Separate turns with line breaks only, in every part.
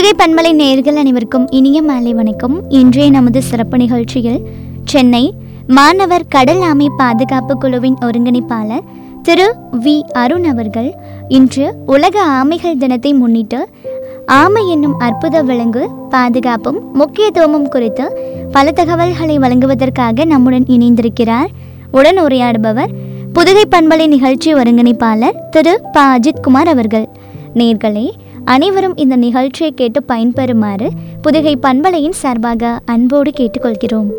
புதுகை பண்பலை நேயர்கள் அனைவருக்கும் இனிய மாலை வணக்கம் இன்றைய நமது சிறப்பு நிகழ்ச்சியில் சென்னை மாணவர் கடல் ஆமை பாதுகாப்பு குழுவின் ஒருங்கிணைப்பாளர் திரு வி அருண் அவர்கள் இன்று உலக ஆமைகள் தினத்தை முன்னிட்டு ஆமை என்னும் அற்புத விலங்கு பாதுகாப்பும் முக்கியத்துவமும் குறித்து பல தகவல்களை வழங்குவதற்காக நம்முடன் இணைந்திருக்கிறார் உடன் உரையாடுபவர் புதுகை பண்பலை நிகழ்ச்சி ஒருங்கிணைப்பாளர் திரு ப அஜித்குமார் அவர்கள் நேர்களே அனைவரும் இந்த நிகழ்ச்சியை கேட்டு பயன்பெறுமாறு புதுகை பண்பலையின் சார்பாக அன்போடு கேட்டுக்கொள்கிறோம்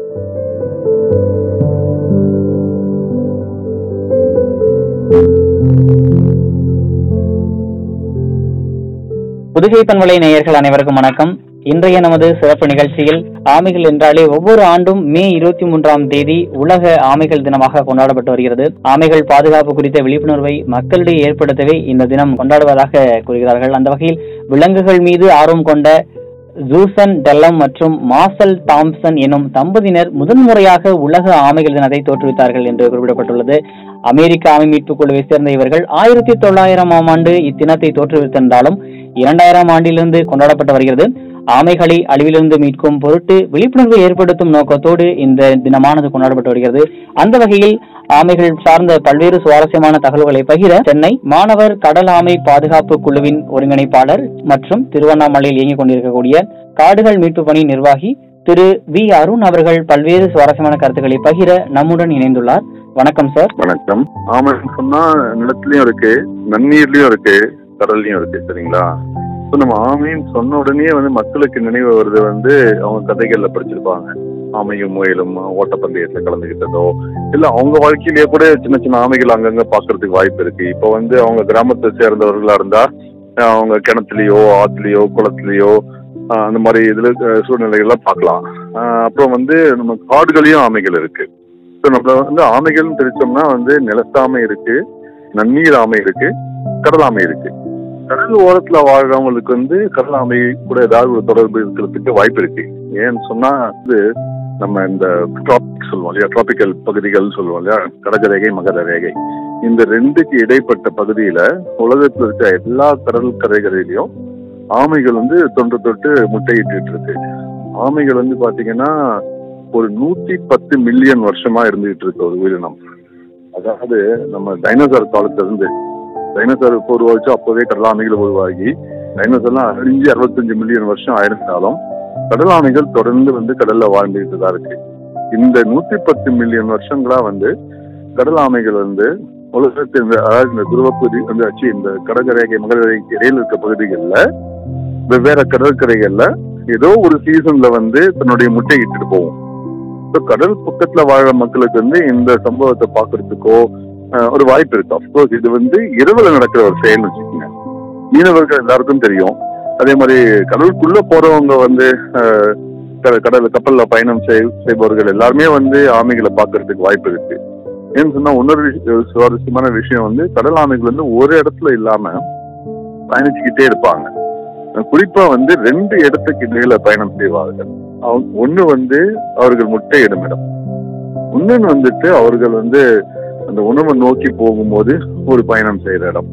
புதுகை பண்பலை நேயர்கள் அனைவருக்கும் வணக்கம் இன்றைய நமது சிறப்பு நிகழ்ச்சியில் ஆமைகள் என்றாலே ஒவ்வொரு ஆண்டும் மே இருபத்தி மூன்றாம் தேதி உலக ஆமைகள் தினமாக கொண்டாடப்பட்டு வருகிறது ஆமைகள் பாதுகாப்பு குறித்த விழிப்புணர்வை மக்களிடையே ஏற்படுத்தவே இந்த தினம் கொண்டாடுவதாக கூறுகிறார்கள் அந்த வகையில் விலங்குகள் மீது ஆர்வம் கொண்ட ஜூசன் டெல்லம் மற்றும் மார்சல் தாம்சன் எனும் தம்பதியினர் முதன்முறையாக உலக ஆமைகள் தினத்தை தோற்றுவித்தார்கள் என்று குறிப்பிடப்பட்டுள்ளது அமெரிக்க ஆமை மீட்பு குழுவை சேர்ந்த இவர்கள் ஆயிரத்தி தொள்ளாயிரமாம் ஆண்டு இத்தினத்தை தோற்றுவித்திருந்தாலும் இரண்டாயிரம் ஆண்டிலிருந்து கொண்டாடப்பட்டு வருகிறது ஆமைகளை அழிவிலிருந்து மீட்கும் பொருட்டு விழிப்புணர்வை ஏற்படுத்தும் நோக்கத்தோடு இந்த தினமானது கொண்டாடப்பட்டு வருகிறது அந்த வகையில் ஆமைகள் சார்ந்த பல்வேறு சுவாரஸ்யமான தகவல்களை பகிர சென்னை மாணவர் கடல் ஆமை பாதுகாப்பு குழுவின் ஒருங்கிணைப்பாளர் மற்றும் திருவண்ணாமலையில் இயங்கிக் கொண்டிருக்கக்கூடிய காடுகள் மீட்பு பணி நிர்வாகி திரு வி அருண் அவர்கள் பல்வேறு சுவாரஸ்யமான கருத்துக்களை பகிர நம்முடன் இணைந்துள்ளார் வணக்கம் சார்
வணக்கம் ஆமைன்னு சொன்னா நிலத்துலயும் இருக்கு நன்னீர்லயும் இருக்கு கடல்லயும் இருக்கு சரிங்களா ஸோ நம்ம ஆமைன்னு சொன்ன உடனே வந்து மக்களுக்கு நினைவு வருது வந்து அவங்க கதைகள்ல படிச்சிருப்பாங்க ஆமையும் முயலும் ஓட்டப்பந்தயத்துல கலந்துகிட்டதோ இல்ல அவங்க வாழ்க்கையிலேயே கூட சின்ன சின்ன ஆமைகள் அங்கங்க பாக்குறதுக்கு வாய்ப்பு இருக்கு இப்போ வந்து அவங்க கிராமத்தை சேர்ந்தவர்களா இருந்தா அஹ் அவங்க கிணத்துலயோ ஆத்துலயோ குளத்துலயோ அஹ் அந்த மாதிரி இதுல அஹ் சூழ்நிலைகள்லாம் பார்க்கலாம் அஹ் அப்புறம் வந்து நம்ம காடுகளையும் ஆமைகள் இருக்கு ஸோ நம்ம வந்து ஆமைகள்னு தெரிச்சோம்னா வந்து நிலத்தாமை இருக்கு நன்னீர் ஆமை இருக்கு கடல் ஆமை இருக்கு கடல் ஓரத்துல வாழ்றவங்களுக்கு வந்து கடல் ஆமை கூட ஏதாவது ஒரு தொடர்பு இருக்கிறதுக்கு வாய்ப்பு இருக்கு ஏன்னு சொன்னா வந்து நம்ம இந்த டிராபிக் சொல்லுவோம் இல்லையா டிராபிக்கல் பகுதிகள் சொல்லுவோம் இல்லையா கடக ரேகை மகர ரேகை இந்த ரெண்டுக்கு இடைப்பட்ட பகுதியில உலகத்துல இருக்க எல்லா கடல் கரைகளிலையும் ஆமைகள் வந்து தொன்று தொட்டு முட்டையிட்டு இருக்கு ஆமைகள் வந்து பாத்தீங்கன்னா ஒரு நூத்தி பத்து மில்லியன் வருஷமா இருந்துகிட்டு இருக்கு ஒரு உயிரினம் அதாவது நம்ம டைனோசர் காலத்துல இருந்து டைனோசர் இப்போ உருவாச்சு அப்போவே கடல் ஆமைகள் உருவாகி டைனோசர்லாம் அழிஞ்சு அறுபத்தஞ்சு மில்லியன் வருஷம் ஆயிருந்தாலும் கடல் ஆமைகள் தொடர்ந்து வந்து கடல்ல வாழ்ந்துகிட்டு தான் இருக்கு இந்த நூத்தி பத்து மில்லியன் வருஷங்களா வந்து கடல் ஆமைகள் வந்து உலகத்தின் இந்த- அதாவது இந்த துருவப்பகுதி வந்து ஆச்சு இந்த கடற்கரைகை மகரரேகை இடையில இருக்க பகுதிகளில் வெவ்வேறு கடற்கரைகள்ல ஏதோ ஒரு சீசன்ல வந்து தன்னுடைய முட்டை இட்டுட்டு போகும் So, கடல் பக்கத்துல வாழற மக்களுக்கு வந்து இந்த சம்பவத்தை பாக்குறதுக்கோ அஹ், ஒரு வாய்ப்பு இருக்கு அப்கோர்ஸ் இது வந்து இரவுல நடக்கிற ஒரு செயல்னு வச்சுக்கோங்க மீனவர்கள் எல்லாருக்கும் தெரியும் அதே மாதிரி கடலுக்குள்ள போறவங்க வந்து அஹ், க- கடல் கப்பல்ல பயணம் செய்- செய்பவர்கள் எல்லாருமே வந்து ஆமைகளை பாக்குறதுக்கு வாய்ப்பு இருக்கு ஏன்னு சொன்னா இன்னொரு விஷ- சுவாரஸ்யமான விஷயம் வந்து கடல் ஆமைகள் வந்து ஒரு இடத்துல இல்லாம பயணிச்சுக்கிட்டே இருப்பாங்க அஹ், குறிப்பா வந்து ரெண்டு இடத்துக்கு இடையில பயணம் செய்வார்கள் அவங்க ஒண்ணு வந்து அவர்கள் முட்டையிடும் இடம் இன்னொன்னு வந்துட்டு அவர்கள் வந்து அந்த உணவை நோக்கி போகும்போது ஒரு பயணம் செய்யற இடம்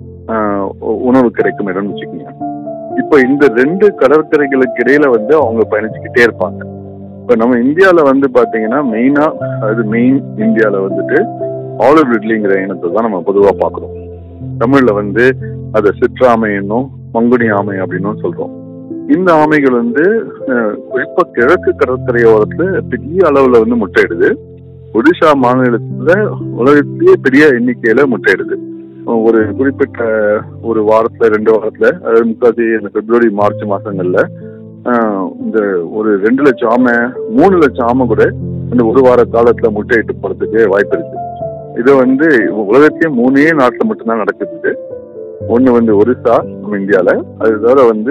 ஆஹ் உ- உணவு கிடைக்கும் இடம்னு வச்சுக்கோங்க இப்போ இந்த ரெண்டு கடற்கரைகளுக்கு இடையில வந்து அவங்க பயணிச்சுக்கிட்டே இருப்பாங்க இப்போ நம்ம இந்தியால வந்து பாத்தீங்கன்னா மெயினா அது மெயின் இந்தியால வந்துட்டு ஆலிவ் ரிட்லிங்கிற இனத்தை தான் நம்ம பொதுவா பார்க்கிறோம் தமிழ்ல வந்து அதை சிற்றாமை என்னும் மங்குனி ஆமை அப்படின்னும் சொல்றோம் இந்த ஆமைகள் வந்து அஹ், குறிப்பா கிழக்கு கடற்கரையோரத்துல பெரிய அளவுல வந்து முட்டையிடுது ஒடிஷா மாநிலத்துல உலகத்திலேயே பெரிய எண்ணிக்கையில முட்டையிடுது ஒரு குறிப்பிட்ட ஒரு வாரத்துல ரெண்டு வாரத்துல அதாவது முக்காசி இந்த பிப்ரவரி மார்ச் மாசங்கள்ல ஆஹ், இந்த ஒரு ரெண்டு லட்சம் ஆமை மூணு லட்சம் ஆமை கூட இந்த ஒரு வார காலத்துல முட்டையிட்டு போறதுக்கு வாய்ப்பு இருக்கு இது வந்து உலகத்திலேயே மூணே நாட்டுல மட்டும்தான் நடக்குது இது. ஒண்ணு வந்து ஒரிசா நம்ம இந்தியால அது தவிர வந்து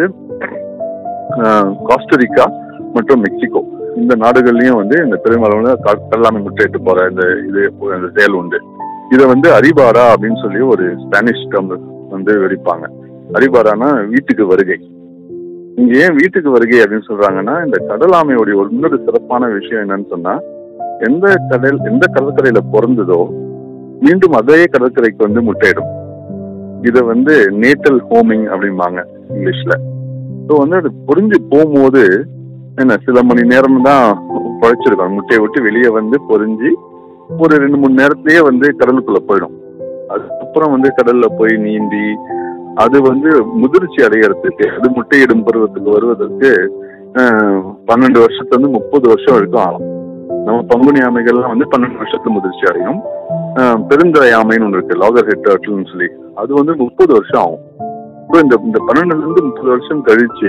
ஆஹ், காஸ்டரிக்கா மற்றும் மெக்சிகோ இந்த நாடுகள்லயும் வந்து இந்த பெருமளவுல க- கடலாமை முட்டையிட்டு போற இந்த இது இந்த செயல் உண்டு இதை வந்து அரிபாரா அப்படின்னு சொல்லி ஒரு ஸ்பானிஷ் டேர்ம் வந்து வெடிப்பாங்க அரிபாரானா வீட்டுக்கு வருகை இங்க ஏன் வீட்டுக்கு வருகை அப்படின்னு சொல்றாங்கன்னா இந்த கடலாமையோடைய ஒரு இன்னொரு சிறப்பான விஷயம் என்னன்னு சொன்னா எந்த கடல் எந்த கடற்கரையில பிறந்ததோ மீண்டும் அதே கடற்கரைக்கு வந்து முட்டையிடும் இதை வந்து நேட்டல் ஹோமிங் அப்படிம்பாங்க இங்கிலீஷ்ல ஸோ வந்து அது பொறிஞ்சு போகும்போது என்ன சில மணி நேரம் தான் பழைச்சிருக்கும் முட்டையை விட்டு வெளியே வந்து பொறிஞ்சு ஒரு ரெண்டு மூணு நேரத்திலேயே வந்து கடலுக்குள்ள போயிடும் அதுக்கப்புறம் வந்து கடல்ல போய் நீந்தி அது வந்து முதிர்ச்சி அடையறதுக்கு அது முட்டையிடும் பருவத்துக்கு வருவதற்கு அஹ், பன்னெண்டு வருஷத்துல இருந்து முப்பது வருஷம் வரைக்கும் ஆகும் நம்ம பங்குனி ஆமைகள்லாம் வந்து பன்னெண்டு வருஷத்துல முதிர்ச்சி அடையும் அஹ், பெருந்துறை ஆமைன்னு ஒன்று இருக்கு லாகர் ஹெட் டர்ட்டில்னு சொல்லி அது வந்து முப்பது வருஷம் ஆகும் ஸோ இந்த இந்த பன்னெண்டுல இருந்து முப்பது வருஷம் கழிச்சு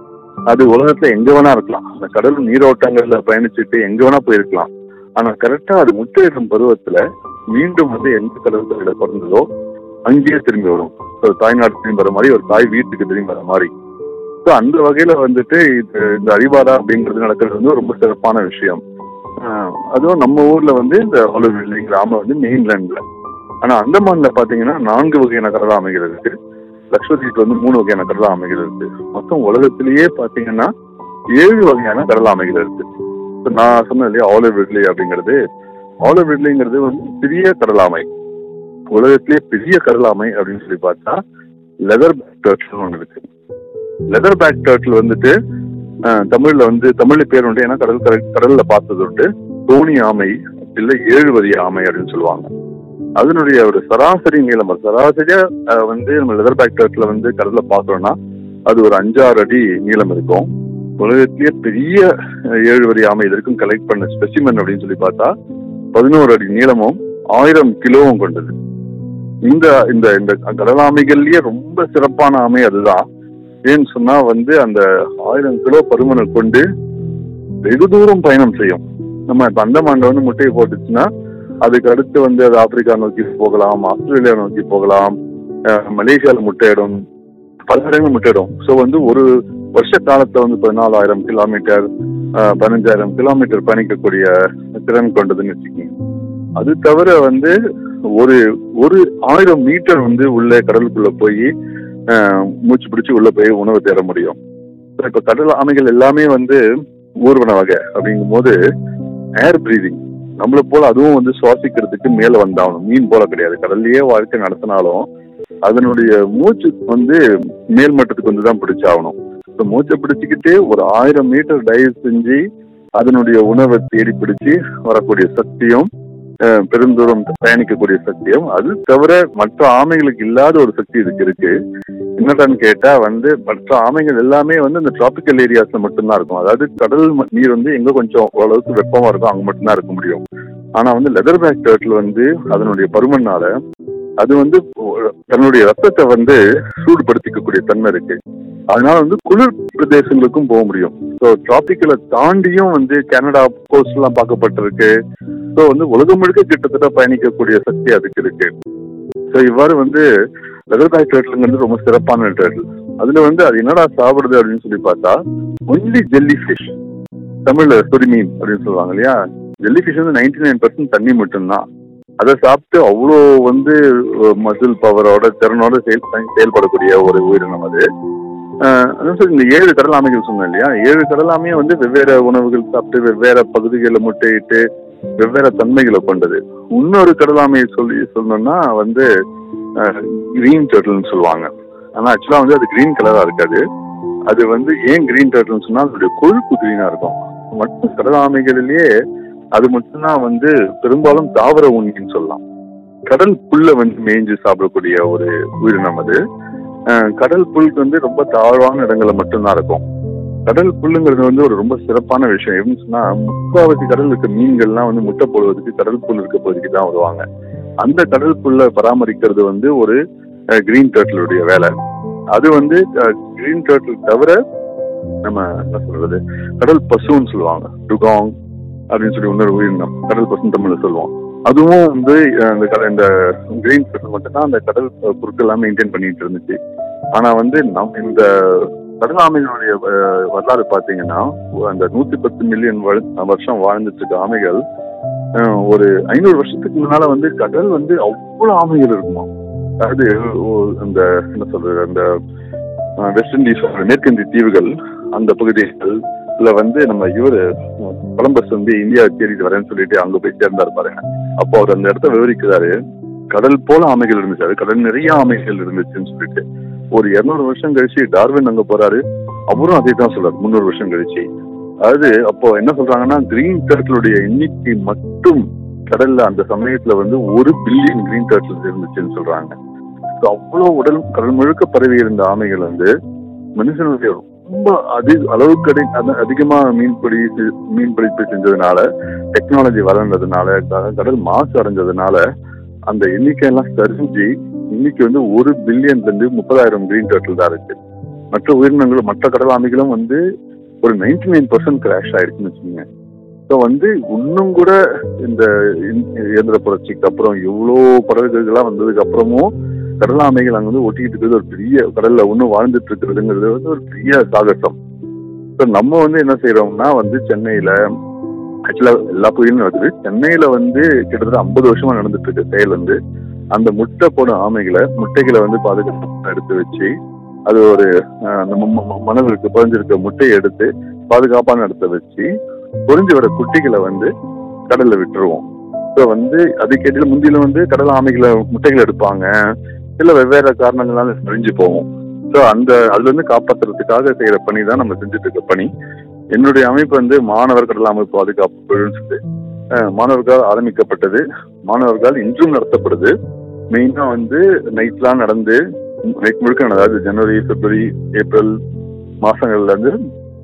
அது உலகத்துல எங்க வேணா இருக்கலாம் அந்த கடல் நீரோட்டங்கள்ல பயணிச்சுட்டு எங்க வேணா போயிருக்கலாம் ஆனா கரெக்டா அது முட்டையிடும் பருவத்துல மீண்டும் வந்து எந்த கடற்கரையில பிறந்ததோ அங்கேயே திரும்பி வரும் ஒரு தாய்நாடு திரும்பி வர மாதிரி ஒரு தாய் வீட்டுக்கு திரும்பி வர மாதிரி ஸோ அந்த வகையில வந்துட்டு இது இந்த அரிவாடா அப்படிங்கிறது நடக்கிறது வந்து ரொம்ப சிறப்பான விஷயம் ஆஹ் அதுவும் நம்ம ஊர்ல வந்து இந்த ஆலோவில் கிராமம் வந்து மெயின்லேண்ட்ல ஆனா அந்தமான்ல பாத்தீங்கன்னா நான்கு வகையான கடலா அமைகள் இருக்கு லட்சத்தீவுக்கு வந்து மூணு வகையான கடலா அமைகள் இருக்கு மொத்தம் உலகத்திலேயே பாத்தீங்கன்னா ஏழு வகையான கடலா அமைகள் இருக்கு இப்ப நான் சொன்னேன் இல்லையா ஆலிவ் ரிட்லி அப்படிங்கிறது ஆலிவ் ரிட்லிங்கிறது வந்து பெரிய கடலாமை உலகத்திலேயே பெரிய கடலாமை அப்படின்னு சொல்லி பார்த்தா லெதர் பேக் டர்ட்டில் ஒன்று இருக்கு லெதர் பேக் டர்ட்டில் வந்துட்டு அஹ், தமிழ்ல வந்து தமிழ்ல பேர் உண்டு ஏன்னா கடல் கரை- கடல்ல பார்த்தது உண்டு தோணி ஆமை இல்ல ஏழுவதி ஆமை அப்படின்னு சொல்லுவாங்க அதனுடைய ஒரு சராசரி நீளம் சராசரியா அஹ், வந்து நம்ம லெதர் பேக் டர்ட்டில் வந்து கடல்ல பார்த்தோம்னா அது ஒரு அஞ்சாறு அடி நீளம் இருக்கும் உலகத்திலேயே பெரிய அஹ், ஏழு வரி ஆமை இதற்கும் கலெக்ட் பண்ண ஸ்பெசிமன் அப்படின்னு சொல்லி பார்த்தா பதினோரு அடி நீளமும் ஆயிரம் கிலோவும் கொண்டது இந்த இந்த இந்த கடலாமைகள்லயே ரொம்ப சிறப்பான ஆமை அதுதான் ஏன்னு சொன்னா வந்து அந்த ஆயிரம் கிலோ பருமனை கொண்டு வெகு தூரம் பயணம் செய்யும் நம்ம இப்ப அந்தமான்ல வந்து முட்டையை போட்டுச்சுன்னா அதுக்கு அடுத்து வந்து அது ஆப்பிரிக்கா நோக்கி போகலாம் ஆஸ்திரேலியா நோக்கி போகலாம் அஹ் மலேசியால முட்டையிடும் பல இடங்கள் முட்டையிடும் ஸோ வந்து ஒரு வருஷ காலத்துல வந்து பதினாலாயிரம் கிலோமீட்டர் அஹ், பதினஞ்சாயிரம் கிலோமீட்டர் பயணிக்கக்கூடிய திறன் கொண்டதுன்னு வச்சுக்கோங்க அது தவிர வந்து ஒரு ஒரு ஆயிரம் மீட்டர் வந்து உள்ள கடலுக்குள்ள போய் அஹ், மூச்சு பிடிச்சு உள்ள போய் உணவு தேட முடியும் So, இப்ப கடல் ஆமைகள் எல்லாமே வந்து ஊர்வன வகை அப்படிங்கும் போது ஏர் பிரீதிங் நம்மளை போல அதுவும் வந்து சுவாசிக்கிறதுக்கு மேல வந்தாகணும் மீன் போல கிடையாது கடல்லயே வாழ்க்கை நடத்தினாலும் அதனுடைய மூச்சு வந்து மேல் மட்டத்துக்கு வந்து தான் பிடிச்சாகணும் இப்போ மூச்சை பிடிச்சிக்கிட்டு ஒரு ஆயிரம் மீட்டர் டைவ் செஞ்சு அதனுடைய உணவை தேடி பிடிச்சு வரக்கூடிய சக்தியும் அஹ், பெருந்தூரம் பயணிக்கக்கூடிய சக்தியும் அது தவிர மற்ற ஆமைகளுக்கு இல்லாத ஒரு சக்தி இதுக்கு இருக்கு என்னடான்னு கேட்டா வந்து மற்ற ஆமைகள் எல்லாமே வந்து இந்த டிராபிக்கல் ஏரியாஸ்ல மட்டும்தான் இருக்கும் அதாவது கடல் ம- நீர் வந்து எங்க கொஞ்சம் ஓரளவுக்கு வெப்பமா இருக்கும் அங்க மட்டும்தான் இருக்க முடியும் ஆனா வந்து லெதர் பேக் டர்ட்டில் வந்து அதனுடைய பருமனால அது வந்து ஒ- தன்னுடைய ரத்தத்தை வந்து சூடுபடுத்திக்கக்கூடிய தன்மை இருக்கு அதனால வந்து குளிர் பிரதேசங்களுக்கும் போக முடியும் ஸோ டிராபிக்கலை தாண்டியும் வந்து கனடா கோஸ்ட் எல்லாம் பார்க்கப்பட்டிருக்கு ஸோ வந்து உலகம் முழுக்க கிட்டத்தட்ட பயணிக்கக்கூடிய சக்தி அதுக்கு இருக்கு ஸோ இவ்வாறு வந்து லெதர் பேக் டேர்ட்டிலுங்கிறது ரொம்ப சிறப்பான டேர்ட்டில் அதுல வந்து அது என்னடா சாப்பிடுது அப்படின்னு சொல்லி பார்த்தா ஒன்லி ஜெல்லி ஃபிஷ் தமிழ்ல சொறி மீன் அப்படின்னு சொல்லுவாங்க இல்லையா ஜெல்லி ஃபிஷ் வந்து நைன்டி நைன் பர்சன்ட் தண்ணி மட்டும்தான் அதை சாப்பிட்டு அவ்வளோ வந்து மசில் பவரோட திறனோட செயல் செயல்படக்கூடிய ஒரு உயிரினம் அது ஆஹ் அதான் சார் இந்த ஏழு கடல் ஆமைகள் சொன்னேன் இல்லையா ஏழு கடல் ஆமையும் வந்து வெவ்வேறு உணவுகள் சாப்பிட்டு வெவ்வேறு பகுதிகளில் முட்டையிட்டு வெவ்வேறு தன்மைகளை கொண்டது இன்னொரு கடல் ஆமையை சொல்லி சொல்லணும்னா வந்து கிரீன் டர்ட்டில்னு சொல்லுவாங்க ஆனா ஆக்சுவலா வந்து அது கிரீன் கலரா இருக்காது அது வந்து ஏன் கிரீன் டர்ட்டில்னு சொன்னா அதோடைய கொழுப்பு கிரீனா இருக்கும் மற்ற கடல் ஆமைகளிலேயே அது மட்டும்தான் வந்து பெரும்பாலும் தாவர உண்ணின்னு சொல்லலாம் கடல் புல்ல வந்து மேய்ஞ்சு சாப்பிடக்கூடிய ஒரு உயிரினம் அது அஹ் கடல் புல்க்கு வந்து ரொம்ப தாழ்வான இடங்கள்ல மட்டும்தான் இருக்கும் கடல் புல்லுங்கிறது வந்து ஒரு ரொம்ப சிறப்பான விஷயம் எப்படின்னு சொன்னா முக்காவாசி கடல் இருக்க மீன்கள்லாம் வந்து முட்டை போடுவதற்கு கடல் புல் இருக்க பகுதிக்கு தான் வருவாங்க அந்த கடல் புல்லை பராமரிக்கிறது வந்து ஒரு கிரீன் டர்ட்டிலுடைய வேலை அது வந்து கிரீன் டர்ட்டில் தவிர நம்ம என்ன சொல்றது கடல் பசுன்னு சொல்லுவாங்க டுகாங் அப்படின்னு சொல்லி இன்னொரு உயிரினம் கடல் பசுன்னு தமிழ்ல சொல்லுவோம் அதுவும் வந்து அஹ், இந்த கடல் இந்த கிரீன் டர்ட்டில் மட்டும்தான் அந்த கடல் அஹ், பொருட்கள் எல்லாம் மெயின்டைன் பண்ணிட்டு இருந்துச்சு ஆனா வந்து நம் இந்த கடல் ஆமைகளுடைய அஹ், வரலாறு பாத்தீங்கன்னா அந்த நூத்தி பத்து மில்லியன் வருஷம் வாழ்ந்துட்டு இருக்க ஆமைகள் அஹ், ஒரு ஐநூறு வருஷத்துக்கு முன்னால வந்து கடல் வந்து அவ்வளவு ஆமைகள் இருக்குமா அதாவது ஒ- இந்த என்ன சொல்றது அந்த அஹ், வெஸ்ட் இண்டீஸ் மேற்கிந்திய தீவுகள் அந்த பகுதிகள்ல வந்து நம்ம இவரு அஹ், கொலம்பஸ் வந்து இந்தியா தேடிட்டு வரேன்னு சொல்லிட்டு அங்க போய் சேர்ந்தாரு பாருங்க அப்போ அவர் அந்த இடத்த விவரிக்கிறாரு கடல் போல ஆமைகள் இருந்துச்சு அது கடல் நிறைய ஆமைகள் இருந்துச்சுன்னு சொல்லிட்டு ஒரு இருநூறு வருஷம் கழிச்சு டார்வின் அங்க போறாரு அவரும் அதே தான் சொல்றாரு முந்நூறு வருஷம் கழிச்சு அதாவது அப்போ என்ன சொல்றாங்கன்னா கிரீன் டர்ட்டிலுடைய எண்ணிக்கை மட்டும் கடல்ல அந்த சமயத்துல வந்து ஒரு பில்லியன் கிரீன் டர்ட்டில் இருந்துச்சுன்னு சொல்றாங்க So அவ்வளவு உடல் கடல் முழுக்க பரவி இருந்த ஆமைகள் வந்து மனுஷனுடைய ரொம்ப அதிக அளவுக்கு அடி அத- அதிகமா மீன்பிடி செ- மீன் பிடிப்பு செஞ்சதுனால டெக்னாலஜி வளர்ந்ததுனால க- கடல் மாசு அடைஞ்சதுனால அந்த எண்ணிக்கை எல்லாம் சரிஞ்சு இன்னைக்கு வந்து ஒரு பில்லியன்ல இருந்து முப்பதாயிரம் கிரீன் டர்ட்டில் தான் இருக்கு மற்ற உயிரினங்களும் மற்ற கடல் ஆமைகளும் வந்து ஒரு நைன்டி நைன் பர்சன்ட் கிராஷ் ஆயிடுச்சுன்னு வச்சுக்கோங்க ஸோ வந்து இன்னும் கூட இந்த இன்- இயந்திர புரட்சிக்கு அப்புறம் இவ்வளோ பறவைகள்லாம் வந்ததுக்கு அப்புறமும் கடல் ஆமைகள் அங்க வந்து ஒட்டிக்கிட்டு இருக்கிறது ஒரு பெரிய கடல்ல இன்னும் வாழ்ந்துட்டு இருக்கிறதுங்கிறது வந்து ஒரு பெரிய சாகசம் ஸோ நம்ம வந்து என்ன செய்யறோம்னா வந்து சென்னையில ஆக்சுவலா எல்லா பகுதியிலும் நடக்குது சென்னையில வந்து கிட்டத்தட்ட ஐம்பது வருஷமா நடந்துட்டு இருக்கு செயல் வந்து அந்த முட்டை போடும் ஆமைகளை முட்டைகளை வந்து பாதுகாப்பு எடுத்து வச்சு அது ஒரு அஹ், அந்த ம- ம- மணல் இருக்கு புரிஞ்சிருக்க முட்டையை எடுத்து பாதுகாப்பான இடத்த வச்சு பொறிஞ்சு வர குட்டிகளை வந்து கடல்ல விட்டுருவோம் ஸோ வந்து அதுக்கேட்டில முந்தியில வந்து கடல் ஆமைகளை முட்டைகளை எடுப்பாங்க இல்ல வெவ்வேறு காரணங்களால அழிஞ்சு போவோம் ஸோ அந்த அதுல இருந்து காப்பாத்துறதுக்காக செய்யற பணி தான் நம்ம செஞ்சுட்டு இருக்க பணி என்னுடைய அமைப்பு வந்து மாணவர் கடல் அமைப்பு பாதுகாப்பு குழுன்னு சொல்லி, அஹ், மாணவர்களால் ஆரம்பிக்கப்பட்டது மாணவர்களால் இன்றும் நடத்தப்படுது மெயினா வந்து நைட்லாம் நடந்து நைட் முழுக்க நடந்தது அதாவது ஜனவரி பிப்ரவரி ஏப்ரல் மாசங்கள்ல இருந்து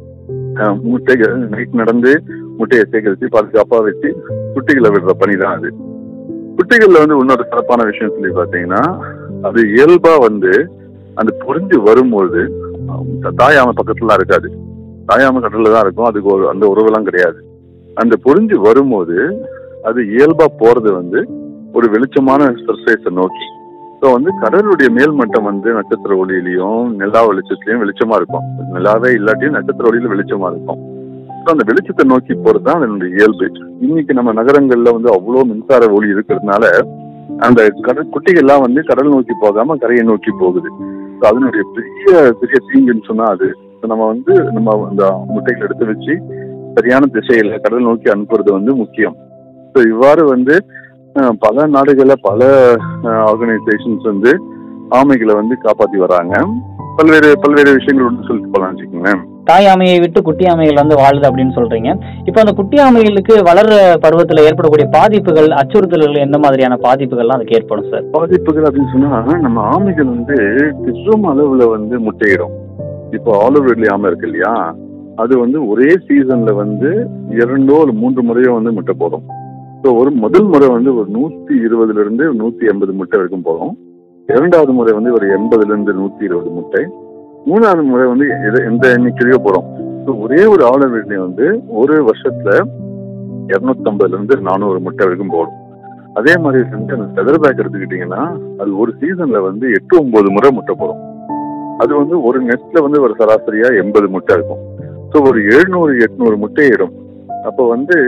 அஹ், முட்டைகள் நைட் நடந்து முட்டையை சேகரித்து பாதுகாப்பா வச்சு குட்டிகளை விடுற பணி தான் அது குட்டிகள்ல வந்து இன்னொரு சிறப்பான விஷயம் சொல்லி பாத்தீங்கன்னா அது இயல்பா வந்து அந்த பொறிஞ்சு வரும்போது அஹ், தாயாம பக்கத்துலாம் இருக்காது தாயாம கடல்ல தான் இருக்கும் அதுக்கு ஒரு அந்த உறவெல்லாம் கிடையாது அந்த பொறிஞ்சு வரும்போது அது இயல்பா போறது வந்து ஒரு வெளிச்சமான சர்ஃபேஸை நோக்கி ஸோ வந்து கடலுடைய மேல்மட்டம் வந்து நட்சத்திர ஒளியிலையும் நிலா வெளிச்சத்துலயும் வெளிச்சமா இருக்கும் நிலாவே இல்லாட்டியும் நட்சத்திர ஒளியில வெளிச்சமா இருக்கும் ஸோ அந்த வெளிச்சத்தை நோக்கி போறது தான் அதனுடைய இயல்பு இன்னைக்கு நம்ம நகரங்கள்ல வந்து அவ்வளோ மின்சார ஒளி இருக்கிறதுனால அந்த கடல் குட்டிகள்லாம் வந்து கடல் நோக்கி போகாம கரையை நோக்கி போகுது ஸோ அதனுடைய பெரிய பெரிய தீங்குன்னு சொன்னா அது So நம்ம வந்து நம்ம அந்த முட்டைகள் எடுத்து வச்சு சரியான திசையில கடல் நோக்கி அனுப்புறது வந்து முக்கியம் ஸோ இவ்வாறு வந்து அஹ், பல நாடுகள்ல பல ஆர்கனைசேஷன்ஸ் வந்து ஆமைகளை வந்து காப்பாத்தி வராங்க பல்வேறு பல்வேறு விஷயங்கள் வந்து சொல்லிட்டு போலாம் வச்சுக்கோங்களேன்
தாய் ஆமையை விட்டு குட்டி ஆமைகள் வந்து வாழுது அப்படின்னு சொல்றீங்க இப்போ அந்த குட்டி ஆமைகளுக்கு வளர்ற பருவத்துல ஏற்படக்கூடிய பாதிப்புகள் அச்சுறுத்தல்கள் எந்த மாதிரியான பாதிப்புகள்லாம் அதுக்கு ஏற்படும் சார்
பாதிப்புகள் அப்படின்னு சொன்னா நம்ம ஆமைகள் வந்து கிஸ்ரோம் அளவுல வந்து முட்டையிடும் இப்போ ஆலிவ் ரெட்லி ஆமை இருக்கு இல்லையா அது வந்து ஒரே சீசன்ல வந்து இரண்டோ ஒரு மூன்று முறையோ வந்து முட்டை போடும் ஸோ ஒரு முதல் முறை வந்து ஒரு நூத்தி இருபதுல இருந்து நூத்தி எண்பது முட்டை வரைக்கும் போடும் இரண்டாவது முறை வந்து ஒரு எண்பதுல இருந்து நூத்தி இருபது முட்டை மூணாவது முறை வந்து எத- எந்த எண்ணிக்கையோ போடும் ஸோ ஒரே ஒரு ஆலிவ் ரெட்லி வந்து ஒரு வருஷத்துல இருநூத்தம்பதுல இருந்து நானூறு முட்டை வரைக்கும் போடும் அதே மாதிரி வந்து அந்த ஃபெதர் பேக் எடுத்துக்கிட்டீங்கன்னா அது ஒரு சீசன்ல வந்து எட்டு ஒன்பது முறை முட்டை போடும் அது வந்து ஒரு நெட்ல வந்து ஒரு சராசரியா எண்பது முட்டை இருக்கும் ஸோ ஒரு எழுநூறு எட்நூறு முட்டையிடும் அப்போ வந்து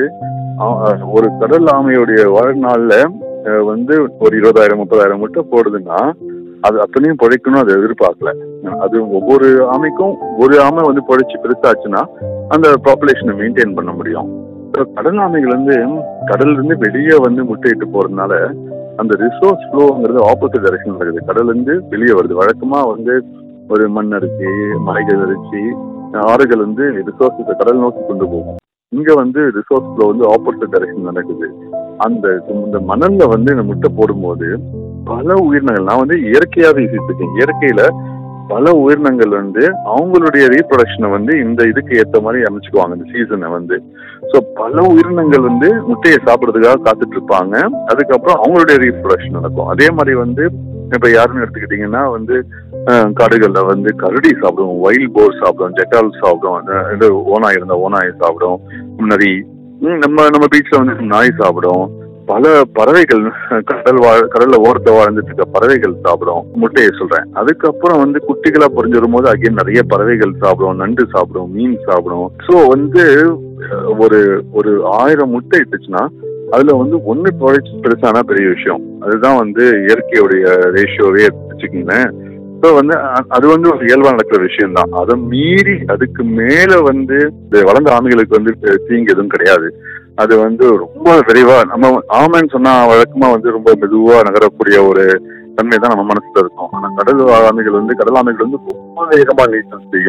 ஆ- ஒரு கடல் ஆமையுடைய வாழ்நாள்ல அஹ், வந்து ஒரு இருபதாயிரம் முப்பதாயிரம் முட்டை போடுதுன்னா அது அத்தனையும் பொழைக்கணும் அதை எதிர்பார்க்கல அது ஒவ்வொரு ஆமைக்கும் ஒரு ஆமை வந்து பொழைச்சு பெருசாச்சுன்னா அந்த பாப்புலேஷனை மெயின்டைன் பண்ண முடியும் So, கடல் ஆமைகள் வந்து கடல்ல இருந்து வெளியே வந்து முட்டையிட்டு போறதுனால அந்த ரிசோர்ஸ் ஃப்ளோங்கிறது ஆப்போசிட் டைரக்ஷன் நடக்குது கடல்ல இருந்து வெளியே வருது வழக்கமா வந்து ஒரு மண் அரிசி மலைகள் அரிசி ஆறுகள் வந்து ரிசோர்ஸ் கடல் நோக்கி கொண்டு போகும் இங்க வந்து ரிசோர்ஸ் ஃப்ளோ வந்து ஆப்போசிட் டைரக்ஷன் நடக்குது அந்த இந்த மணல்ல வந்து இந்த முட்டை போடும்போது பல உயிரினங்கள் நான் வந்து இயற்கையாவே இருக்கேன் இயற்கையில பல உயிரினங்கள் வந்து அவங்களுடைய ரீப்ரொடக்ஷனை வந்து இந்த இதுக்கு ஏத்த மாதிரி அமைச்சுக்குவாங்க இந்த சீசனை வந்து ஸோ பல உயிரினங்கள் வந்து முட்டையை சாப்பிட்றதுக்காக காத்துட்டு இருப்பாங்க அதுக்கப்புறம் அவங்களுடைய ரீப்ரொடக்ஷன் நடக்கும் அதே மாதிரி வந்து இப்ப யாருன்னு எடுத்துக்கிட்டீங்கன்னா வந்து அஹ், காடுகள்ல வந்து கரடி சாப்பிடும் வைல்ட் போர் சாப்பிடும் ஜெட்டால் சாப்பிடும் அஹ், இது ஓனாய் இருந்தா ஓனாய் சாப்பிடும் நரி ம், நம்ம நம்ம பீச்ல வந்து நாய் சாப்பிடும் பல பறவைகள் கடல் வாழ் கடல்ல ஓரத்தை வாழ்ந்துட்டு இருக்க பறவைகள் சாப்பிடும் முட்டையை சொல்றேன் அதுக்கப்புறம் வந்து குட்டிகளா பொறிஞ்சு வரும்போது அகைன் நிறைய பறவைகள் சாப்பிடும் நண்டு சாப்பிடும் மீன் சாப்பிடும் ஸோ வந்து அஹ், ஒரு ஒரு ஆயிரம் முட்டை இட்டுச்சுன்னா அதுல வந்து ஒண்ணு பொழைச்சு பெருசானா பெரிய விஷயம் அதுதான் வந்து இயற்கையுடைய ரேஷியோவே வச்சுக்கோங்களேன் ஸோ வந்து அ- அது வந்து ஒரு இயல்பா நடக்கிற விஷயம் தான் அதை மீறி அதுக்கு மேல வந்து இந்த வளர்ந்த ஆமைகளுக்கு வந்து பெ- தீங்கு எதுவும் கிடையாது அது வந்து ரொம்ப விரைவா நம்ம ஆமைன்னு சொன்னா வழக்கமா வந்து ரொம்ப மெதுவா நகரக்கூடிய ஒரு தன்மை தான் நம்ம மனசுல இருக்கும் ஆனா கடல் ஆமைகள் வந்து கடல் ஆமைகள் வந்து ரொம்ப வேகமா நீச்சல் செய்யும்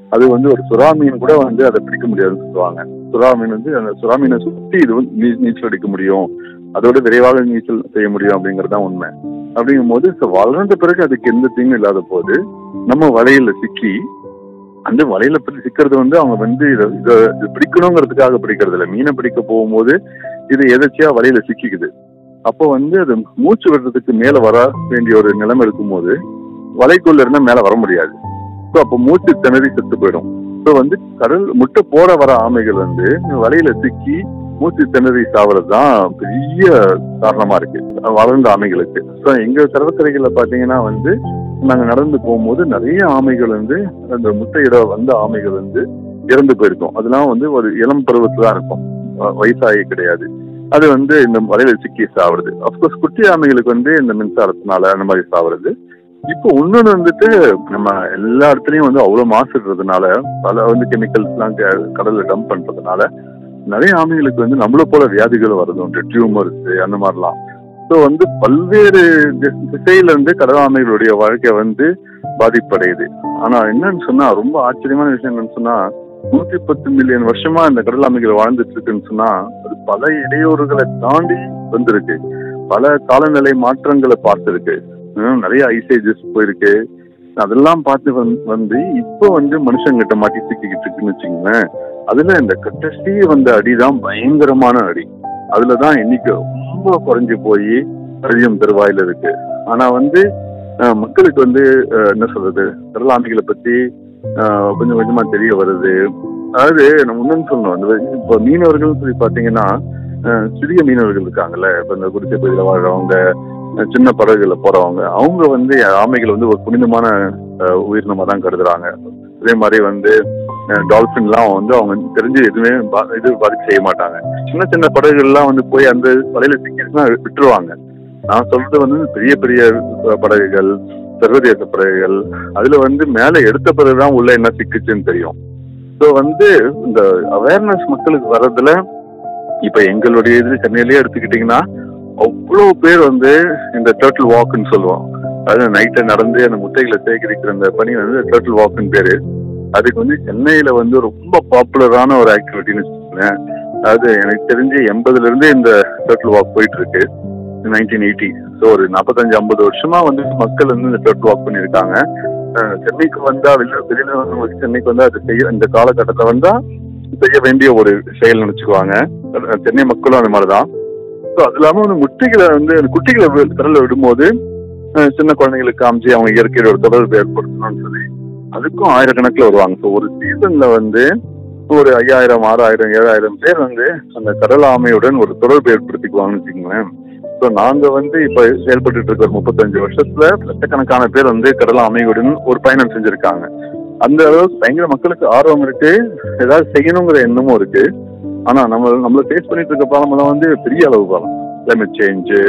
அது வந்து ஒரு சுறா மீன் கூட வந்து அதை பிடிக்க முடியாதுன்னு சொல்லுவாங்க சுறா மீன் வந்து அந்த சுறா மீனை சுத்தி இது வந்து நீ- நீச்சல் அடிக்க முடியும் அதோட விரைவாக நீச்சல் செய்ய முடியும் அப்படிங்கிறது தான் உண்மை அப்படிங்கும்போது so வளர்ந்த பிறகு அதுக்கு எந்த தீங்கும் இல்லாத போது நம்ம வலையில சிக்கி அந்த வலையில பத்தி சிக்கிறது வந்து அவங்க வந்து இதை இதை இது பிடிக்கணுங்கிறதுக்காக பிடிக்கிறது இல்லை மீனை பிடிக்க போகும்போது இது எதாச்சியா வலையில சிக்கிக்குது அப்போ வந்து அது மூச்சு விடுறதுக்கு மேல வர வேண்டிய ஒரு நிலைமை இருக்கும்போது வலைக்குள்ள இருந்தா மேல வர முடியாது ஸோ அப்போ மூச்சு திணறி செத்து போயிடும் ஸோ வந்து கடல் முட்டை போட வர ஆமைகள் வந்து வலையில சிக்கி மூச்சு திணறி சாவறது தான் பெரிய காரணமா இருக்கு வளர்ந்த ஆமைகளுக்கு ஸோ எங்க கடற்கரைகள்ல பாத்தீங்கன்னா வந்து நாங்க நடந்து போகும்போது நிறைய ஆமைகள் வந்து அந்த முட்டையிட வந்த ஆமைகள் வந்து இறந்து போயிருக்கும் அதெல்லாம் வந்து ஒரு இளம் பருவத்துல தான் இருக்கும் வ- வயசாகி கிடையாது அது வந்து இந்த வலையில சிக்கி சாவுறது அப்கோர்ஸ் குட்டி ஆமைகளுக்கு வந்து இந்த மின்சாரத்தினால அந்த மாதிரி சாவுறது இப்போ இன்னொன்று வந்துட்டு நம்ம எல்லா இடத்துலயும் வந்து அவ்வளவு மாசுடுறதுனால பல வந்து கெமிக்கல்ஸ் எல்லாம் க- கடல்ல டம்ப் பண்றதுனால நிறைய ஆமைகளுக்கு வந்து நம்மள போல வியாதிகள் வருது உண்டு டியூமர்ஸ் அந்த மாதிரிலாம் ஸோ வந்து பல்வேறு தி- திசையில இருந்து கடல் ஆமைகளுடைய வாழ்க்கை வந்து பாதிப்படையுது ஆனா என்னன்னு சொன்னா ரொம்ப ஆச்சரியமான விஷயம் என்னன்னு சொன்னா நூத்தி பத்து மில்லியன் வருஷமா இந்த கடல் ஆமைகள் வாழ்ந்துட்டு இருக்குன்னு சொன்னா அது பல இடையூறுகளை தாண்டி வந்திருக்கு பல காலநிலை மாற்றங்களை பார்த்திருக்கு ஹம், நிறைய ஐசேஜஸ் போயிருக்கு அதெல்லாம் பார்த்து வந்து- வந்து இப்போ வந்து மனுஷங்கிட்ட மாட்டி சிக்கிக்கிட்டு இருக்குன்னு வச்சுக்கோங்களேன் அதுல இந்த கட்டசி வந்த அடிதான் பயங்கரமான அடி அதுலதான் இன்னைக்கு ரொம்ப குறைஞ்சு போய் அழியும் தருவாயில இருக்கு ஆனா வந்து அஹ், மக்களுக்கு வந்து அஹ், என்ன சொல்றது கடல் ஆமைகளை பத்தி அஹ், கொஞ்சம் கொஞ்சமா தெரிய வருது அதாவது நம்ம முன்னு சொன்னோம் இந்த இப்போ மீனவர்கள் சொல்லி பாத்தீங்கன்னா அஹ், சிறிய மீனவர்கள் இருக்காங்கல்ல இப்ப இந்த குடிசை பகுதியில வாழ்றவங்க அஹ், சின்ன படகுல போறவங்க அவங்க வந்து ஆமைகள் வந்து ஒரு புனிதமான அஹ், உயிரினமா தான் கருதுறாங்க அதே மாதிரி வந்து டால்பின்லாம் வந்து அவங்க தெரிஞ்சு எதுவுமே பா- இது பாதிப்பு செய்ய மாட்டாங்க சின்ன சின்ன படகுகள்லாம் வந்து போய் அந்த வலையில சிக்கிட்டுனா விட்டுருவாங்க நான் சொல்றது வந்து பெரிய பெரிய அஹ், படகுகள் சர்வதேச படகுகள் அதுல வந்து மேல எடுத்த பிறகுதான் உள்ள என்ன சிக்குச்சுன்னு தெரியும் ஸோ வந்து இந்த அவேர்னஸ் மக்களுக்கு வர்றதுல இப்ப எங்களுடைய இது சென்னையிலேயே எடுத்துக்கிட்டீங்கன்னா அவ்வளவு பேர் வந்து இந்த டேர்ட்டில் வாக்குன்னு சொல்லுவோம் அதாவது நைட்டை நடந்து அந்த முட்டைகளை சேகரிக்கிற அந்த பணி வந்து டேர்ட்டில் வாக்குன்னு பேரு அதுக்கு வந்து சென்னையில வந்து ரொம்ப பாப்புலரான ஒரு ஆக்டிவிட்டின்னு வச்சுக்கோங்களேன் அதாவது எனக்கு தெரிஞ்சு எண்பதுல இருந்து இந்த டேர்ட்டில் வாக் போயிட்டு இருக்கு நைன்டீன் எயிட்டி ஸோ ஒரு நாற்பத்தஞ்சு ஐம்பது வருஷமா வந்து மக்கள் வந்து இந்த டேர்ட்டில் வாக் பண்ணியிருக்காங்க அஹ் சென்னைக்கு வந்தா வெளியில வெளியில வந்து சென்னைக்கு வந்தா அது செய்ய இந்த காலகட்டத்தை வந்தா செய்ய வேண்டிய ஒரு செயல் நினைச்சுக்குவாங்க அஹ் சென்னை மக்களும் அந்த மாதிரிதான் ஸோ அது இல்லாம வந்து முட்டைகளை வந்து அந்த குட்டிகளை வி- கடல்ல விடும்போது அஹ் சின்ன குழந்தைங்களுக்கு காமிச்சு அவங்க இயற்கையோட தொடர்பு ஏற்படுத்தணும்னு சொல்லி அதுக்கும் ஆயிரக்கணக்கில் வருவாங்க ஸோ ஒரு சீசன்ல வந்து ஒரு ஐயாயிரம் ஆறாயிரம் ஏழாயிரம் பேர் வந்து அந்த கடல் ஆமையுடன் ஒரு தொடர்பு ஏற்படுத்திக்குவாங்கன்னு வச்சுக்கோங்களேன் ஸோ நாங்க வந்து இப்ப செயல்பட்டு இருக்க ஒரு முப்பத்தஞ்சு வருஷத்துல லட்சக்கணக்கான பேர் வந்து கடல் ஆமையுடன் ஒரு பயணம் செஞ்சிருக்காங்க அந்த அளவுக்கு பயங்கர மக்களுக்கு ஆர்வம் இருக்கு ஏதாவது செய்யணுங்கிற எண்ணமும் இருக்கு ஆனா நம்ம நம்மள ஃபேஸ் பண்ணிட்டு இருக்க பாலம் வந்து பெரிய அளவு பாலம் கிளைமேட் சேஞ்சு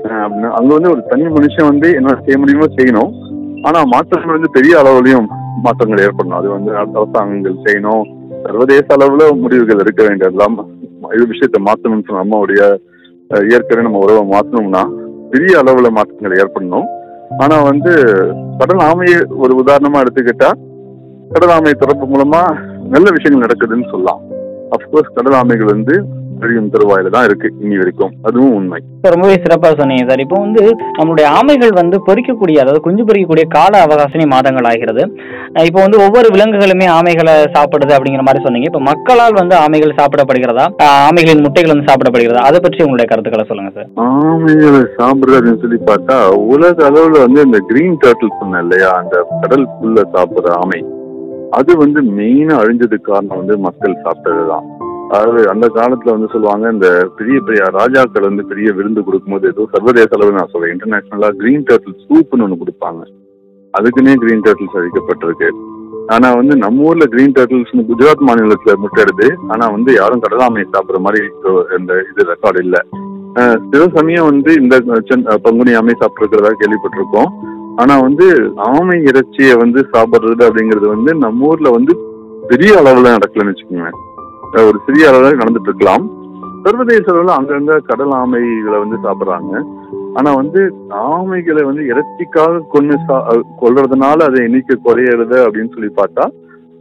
அங்க வந்து ஒரு தனி மனுஷன் வந்து என்ன செய்ய முடியுமோ செய்யணும் ஆனா மாற்றங்கள் வந்து பெரிய அளவுலயும் மாற்றங்கள் ஏற்படணும் அது வந்து அரசாங்கங்கள் செய்யணும் சர்வதேச அளவுல முடிவுகள் இருக்க வேண்டியதெல்லாம் இது விஷயத்தை மாற்றணும்னு சொன்ன நம்மளுடைய அஹ், இயற்கையை நம்ம உறவை மாற்றணும்னா பெரிய அளவுல மாற்றங்கள் ஏற்படணும் ஆனா வந்து கடல் ஆமையை ஒரு உதாரணமா எடுத்துக்கிட்டா கடல் ஆமை தொடர்பு மூலமா நல்ல விஷயங்கள் நடக்குதுன்னு சொல்லலாம் அப்கோர்ஸ் கடல் ஆமைகள் வந்து அழியும் தருவாயில தான் இருக்கு இனி வரைக்கும் அதுவும் உண்மை
சார் ரொம்பவே சிறப்பாக சொன்னீங்க சார் இப்போ வந்து நம்மளுடைய ஆமைகள் வந்து பொறிக்கக்கூடிய அதாவது குஞ்சு பொறிக்கக்கூடிய கால அவகாசமே மாதங்கள் ஆகிறது அஹ் இப்போ வந்து ஒவ்வொரு விலங்குகளுமே ஆமைகளை சாப்பிடுது அப்படிங்கிற மாதிரி சொன்னீங்க இப்போ மக்களால் வந்து ஆமைகள் சாப்பிடப்படுகிறதா அஹ் ஆமைகளின் முட்டைகள் வந்து சாப்பிடப்படுகிறதா அதை பற்றி உங்களுடைய கருத்துக்களை சொல்லுங்க சார்
ஆமைகளை சாப்பிடுறதுன்னு சொல்லி பார்த்தா உலக அளவுல வந்து இந்த கிரீன் டர்ட்டில் சொன்னேன் இல்லையா அந்த கடல் புல்ல சாப்பிடுற ஆமை அது வந்து மெயினா அழிஞ்சதுக்கு காரணம் வந்து மக்கள் சாப்பிட்டதுதான் அதாவது அந்த காலத்துல வந்து சொல்லுவாங்க இந்த பெரிய பெரிய ராஜாக்கள் வந்து பெரிய விருந்து கொடுக்கும்போது ஏதோ சர்வதேச அளவு நான் சொல்றேன் இன்டர்நேஷனலா கிரீன் டர்ட்டில் சூப்னு ஒன்று கொடுப்பாங்க அதுக்குன்னே கிரீன் டர்ட்டில்ஸ் அழிக்கப்பட்டிருக்கு ஆனா வந்து நம்ம ஊர்ல கிரீன் டர்ட்டில்ஸ் குஜராத் மாநிலத்துல முட்டையிடுது ஆனா வந்து யாரும் கடலாமையை சாப்பிடுற மாதிரி இப்போ இந்த இது ரெக்கார்டு இல்ல அஹ் சில சமயம் வந்து இந்த சென்- பங்குனி ஆமை சாப்பிட்டுருக்கிறதா கேள்விப்பட்டிருக்கோம் ஆனா வந்து ஆமை இறைச்சியை வந்து சாப்பிடுறது அப்படிங்கிறது வந்து நம்ம ஊர்ல வந்து பெரிய அளவுல நடக்கலன்னு வச்சுக்கோங்க அஹ் ஒரு சிறிய அளவுல நடந்துட்டு இருக்கலாம் சர்வதேச அளவுல அங்கங்க கடல் ஆமைகளை வந்து சாப்பிடுறாங்க ஆனா வந்து ஆமைகளை வந்து இறைச்சிக்காக கொண்டு சா- அஹ் கொல்றதுனால அதை எண்ணிக்கை குறையிறது அப்படின்னு சொல்லி பார்த்தா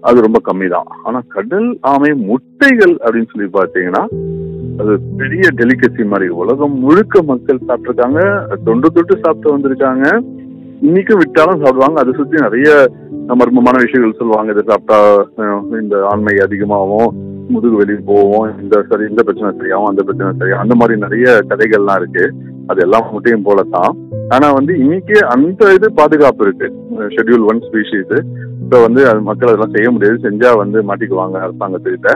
அது ரொம்ப கம்மி தான் ஆனா கடல் ஆமை முட்டைகள் அப்படின்னு சொல்லி பார்த்தீங்கன்னா அது பெரிய டெலிகசி மாதிரி உலகம் முழுக்க மக்கள் சாப்பிட்டிருக்காங்க தொண்டு தொட்டு சாப்பிட்டு வந்திருக்காங்க இன்னைக்கும் விட்டாலும் சாப்பிடுவாங்க அதை சுத்தி நிறைய மர்மமான விஷயங்கள் சொல்லுவாங்க இதை சாப்பிட்டா அஹ், இந்த ஆண்மை அதிகமாகும் முதுகு வெளியே போவோம் இந்த சரி இந்த பிரச்சனை சரியாகும் அந்த பிரச்சனை சரியாகும் அந்த மாதிரி நிறைய கதைகள்லாம் இருக்கு அது எல்லாம் முட்டையும் போல தான் ஆனா வந்து இன்னைக்கு அந்த இது பாதுகாப்பு இருக்கு ஷெட்யூல் ஒன் ஸ்பீஷீஸ் ஸோ வந்து அது மக்கள் அதெல்லாம் செய்ய முடியாது செஞ்சா வந்து மாட்டிக்குவாங்க அரசாங்கத்துக்கிட்ட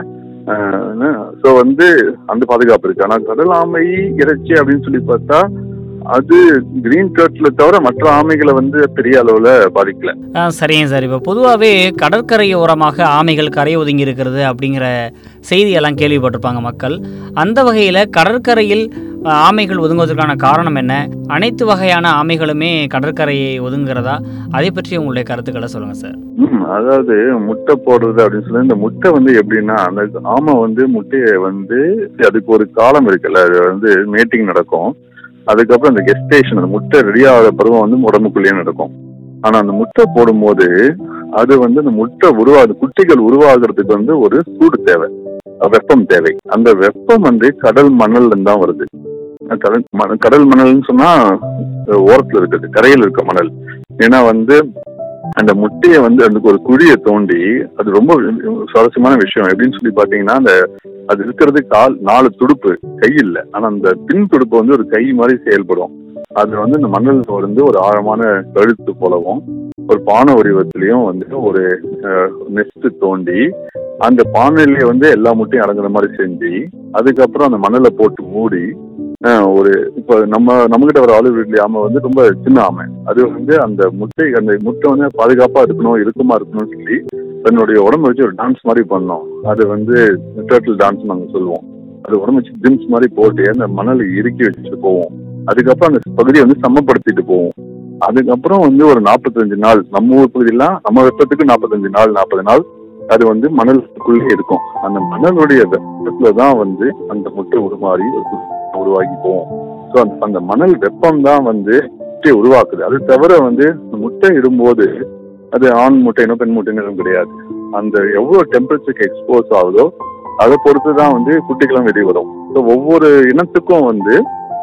ஸோ வந்து அந்த பாதுகாப்பு இருக்கு ஆனா கடல் ஆமை இறைச்சி அப்படின்னு சொல்லி பார்த்தா அது கிரீன் கர்ட்ல தவிர மற்ற ஆமைகளை வந்து பெரிய அளவுல பாதிக்கல
ஆ சரிங்க சார் இப்போ பொதுவாகவே கடற்கரையோரமாக ஆமைகள் கரை ஒதுங்கி இருக்கிறது அப்படிங்கிற செய்தியெல்லாம் கேள்விப்பட்டிருப்பாங்க மக்கள் அந்த வகையில் கடற்கரையில் ஆ, ஆமைகள் ஒதுங்குவதற்கான காரணம் என்ன அனைத்து வகையான ஆமைகளுமே கடற்கரையை ஒதுங்குறதா அதை பற்றி உங்களுடைய கருத்துக்களை சொல்லுங்கள் சார்
ம், அதாவது முட்டை போடுறது அப்படின்னு சொல்லி இந்த முட்டை வந்து எப்படின்னா அந்த ஆமை வந்து முட்டையை வந்து அதுக்கு ஒரு காலம் இருக்குல்ல அது வந்து மேட்டிங் நடக்கும் அதுக்கப்புறம் அந்த கெஸ்டேஷன் அந்த முட்டை ரெடி ஆகிற பருவம் வந்து உடம்புக்குள்ளேயே நடக்கும் ஆனா அந்த முட்டை போடும்போது அது வந்து அந்த முட்டை உருவாது குட்டிகள் உருவாகிறதுக்கு வந்து ஒரு சூடு தேவை அஹ் வெப்பம் தேவை அந்த வெப்பம் வந்து கடல் மணல்ல இருந்து தான் வருது அஹ் கடல் மண- கடல் மணல்னு சொன்னா அஹ் ஓரத்துல இருக்குது கரையில் இருக்க மணல் ஏன்னா வந்து அந்த முட்டையை வந்து அதுக்கு ஒரு குழியை தோண்டி அது ரொம்ப சுவாரஸ்யமான விஷயம் எப்படின்னு சொல்லி பாத்தீங்கன்னா அந்த அது இருக்கிறது கால் நாலு துடுப்பு கை இல்ல ஆனா அந்த பின் துடுப்பு வந்து ஒரு கை மாதிரி செயல்படும் அது வந்து இந்த மணல் வந்து ஒரு ஆழமான கழுத்து போலவும் ஒரு பானை வடிவத்திலையும் வந்து ஒரு நெஸ்ட் தோண்டி அந்த பானையிலேயே வந்து எல்லா முட்டையும் அடங்குற மாதிரி செஞ்சு அதுக்கப்புறம் அந்த மணலை போட்டு மூடி அஹ், ஒரு இப்போ நம்ம நம்மகிட்ட வர ஆலிவ் ரிட்லி ஆமை வந்து ரொம்ப சின்ன ஆமை அது வந்து அந்த முட்டை அந்த முட்டை வந்து பாதுகாப்பா இருக்கணும் இறுக்கமா இருக்கணும்னு சொல்லி தன்னுடைய உடம்பு வச்சு ஒரு டான்ஸ் மாதிரி பண்ணோம் அது வந்து டேர்ட்டில் டான்ஸ் நாங்க சொல்லுவோம் அது உடம்பு வச்சு டிம்ஸ் மாதிரி போட்டு அந்த மணலை இறுக்கி வச்சுட்டு போவோம் அதுக்கப்புறம் அந்த பகுதியை வந்து சமப்படுத்திட்டு போவோம் அதுக்கப்புறம் வந்து ஒரு நாற்பத்தஞ்சு நாள் நம்ம ஊர் பகுதியெல்லாம் நம்ம வெப்பத்துக்கு நாற்பத்தஞ்சு நாள் நாற்பது நாள் அது வந்து மணலுக்குள்ளே இருக்கும் அந்த மணலுடைய வெப்பத்துல தான் வந்து அந்த முட்டை உருமாறி ஒரு குட்டி உருவாகி போவோம் ஸோ அந்த அந்த மணல் வெப்பம் தான் வந்து முட்டையை உருவாக்குது அது தவிர வந்து இந்த முட்டை இடும்போது அது ஆண் முட்டைனோ பெண் முட்டைனோ கிடையாது அந்த எவ்வளவு டெம்பரேச்சருக்கு எக்ஸ்போஸ் ஆகுதோ அதை பொறுத்து தான் வந்து குட்டிகளும் வெளியே வரும் ஸோ ஒவ்வொரு இனத்துக்கும் வந்து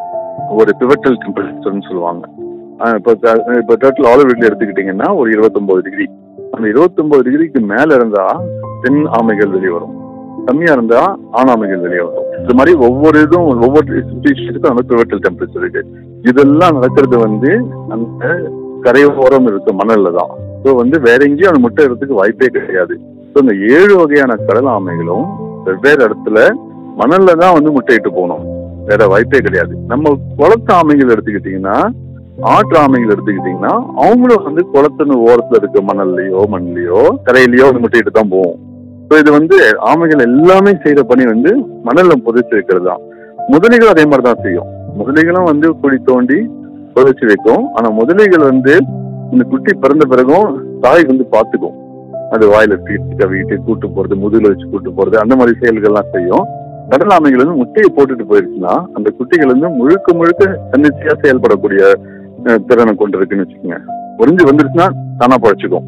ஒரு பிவட்டல் டெம்பரேச்சர்னு சொல்லுவாங்க ஆஹ் இப்போ த- இப்போ டோட்டல் ஆலிவ் வீட்ல எடுத்துக்கிட்டிங்கன்னா ஒரு இருபத்தொன்பது டிகிரி அந்த இருபத்தொன்பது டிகிரிக்கு மேல இருந்தா பெண் ஆமைகள் வெளியே வரும் கம்மியா இருந்தா ஆண் ஆமைகள் வெளியே வரும் இது மாதிரி ஒவ்வொரு இதுவும் ஒவ்வொரு ஸ்பீஷீஸுக்கும் அந்த பிவட்டல் டெம்பரேச்சர் இருக்கு இதெல்லாம் நடக்கிறது வந்து அந்த கரையோரம் இருக்க மணல்ல தான் ஸோ வந்து வேற எங்கேயும் அந்த முட்டை இடத்துக்கு வாய்ப்பே கிடையாது ஸோ இந்த ஏழு வகையான கடல் ஆமைகளும் வெவ்வேறு இடத்துல மணல்ல தான் வந்து முட்டையிட்டு போகணும் வேற வாய்ப்பே கிடையாது நம்ம குளத்து ஆமைகள் எடுத்துக்கிட்டீங்கன்னா ஆற்று ஆமைகள் எடுத்துக்கிட்டீங்கன்னா அவங்களும் வந்து குளத்தின் ஓரத்துல இருக்க மணல்லையோ மண்லையோ கரையிலயோ வந்து முட்டையிட்டு தான் போகும் ஸோ இது வந்து ஆமைகள் எல்லாமே செய்யற பணி வந்து மணல்ல புதைச்சு வைக்கிறது தான் முதலைகள் அதே மாதிரி தான் செய்யும் முதலைகளும் வந்து குழி தோண்டி புதைச்சு வைக்கும் ஆனா முதலைகள் வந்து இந்த குட்டி பிறந்த பிறகும் தாய் வந்து பார்த்துக்கும் அது வாயில தீட்டு கவிட்டு கூட்டு போறது முதுகுல வச்சு கூட்டு போறது அந்த மாதிரி செயல்கள்லாம் செய்யும் கடல் ஆமைகள் வந்து முட்டையை போட்டுட்டு போயிருச்சுன்னா அந்த குட்டிகள் வந்து முழுக்க முழுக்க தன்னிச்சையா செயல்படக்கூடிய அஹ், திறனை கொண்டு இருக்குன்னு வச்சுக்கோங்க ஒளிஞ்சு வந்துருச்சுன்னா தானா பழச்சுக்கும்